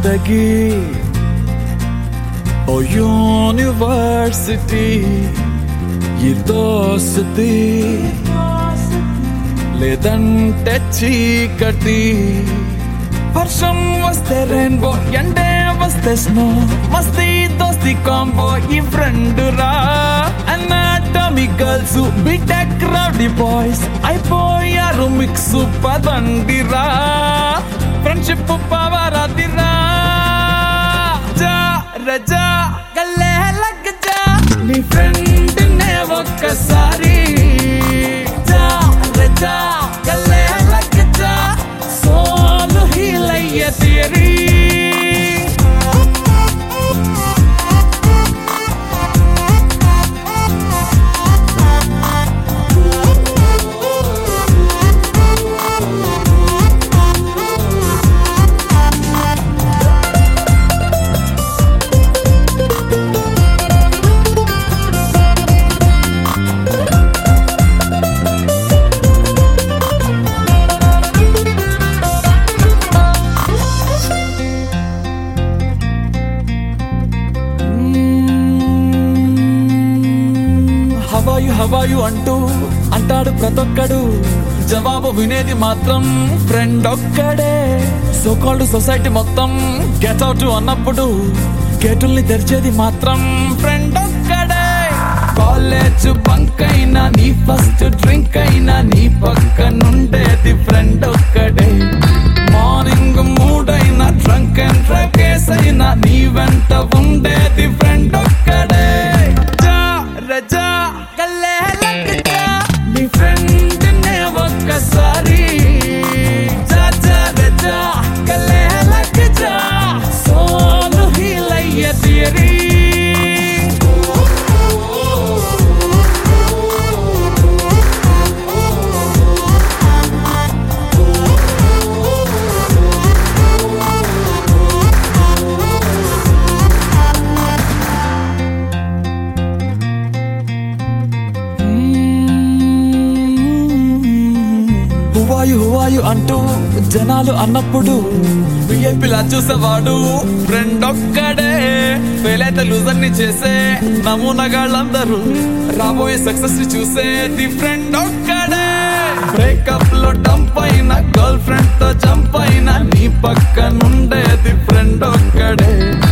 జిందగీ ఓ యూనివర్సిటీ ఈ దోస్తి లేదంటే చీకటి వర్షం వస్తే రెయిన్బో ఎండే వస్తే స్నో మస్తీ దోస్తి కాంబో ఈ ఫ్రెండ్ రా anatomy girls B Tech rowdy boys అయిపోయారు మిక్స్ పదండి రా ఫ్రెండ్షిప్ పవర్ అదిరా జా రజా గల్లే లగ్ జా నీ ఫ్రెండ్ నే ఒక్కసారి జా రజా గల్లే లగ్ జా సోలు హీలయ్య తీరి హవాయు హవాయు అంటూ అంటాడు ప్రతొక్కడు జవాబు వినేది మాత్రం ఫ్రెండ్ ఒక్కడే సోకాల్డ్ సొసైటీ మొత్తం గెట్ అవుట్ అన్నప్పుడు గేటుల్ని తెరిచేది మాత్రం ఫ్రెండ్ ఒక్కడే కాలేజ్ బంక్ అయినా నీ ఫస్ట్ డ్రింక్ అయినా నీ పక్క నుండేది ఫ్రెండ్ ఒక్కడే మార్నింగ్ మూడైనా డ్రంక్ అండ్ డ్రగేస్ అయినా నీ వెంట ఉండేది ఫ్రెండ్ ఒక్కడే జా రజా గల్లే లగ్గజా నీ ఫ్రెండ్ నే ఒక్కసారి జా జా రజా గల్లే లగ్గజా సోను హీలయ్య తీరి హువాయు హువాయు అంటూ జనాలు అన్నప్పుడు విఐపిలా చూసేవాడు ఫ్రెండ్ ఒక్కడే ఫెయిల్ అయితే లూజర్ ని చేసే నమూనగాళ్ళందరూ రాబోయే సక్సెస్ ని చూసే ది ఫ్రెండ్ ఒక్కడే బ్రేకప్ లో డంప్ అయిన గర్ల్ ఫ్రెండ్ తో జంప్ అయిన నీ పక్క నుండేది ఫ్రెండ్ ఒక్కడే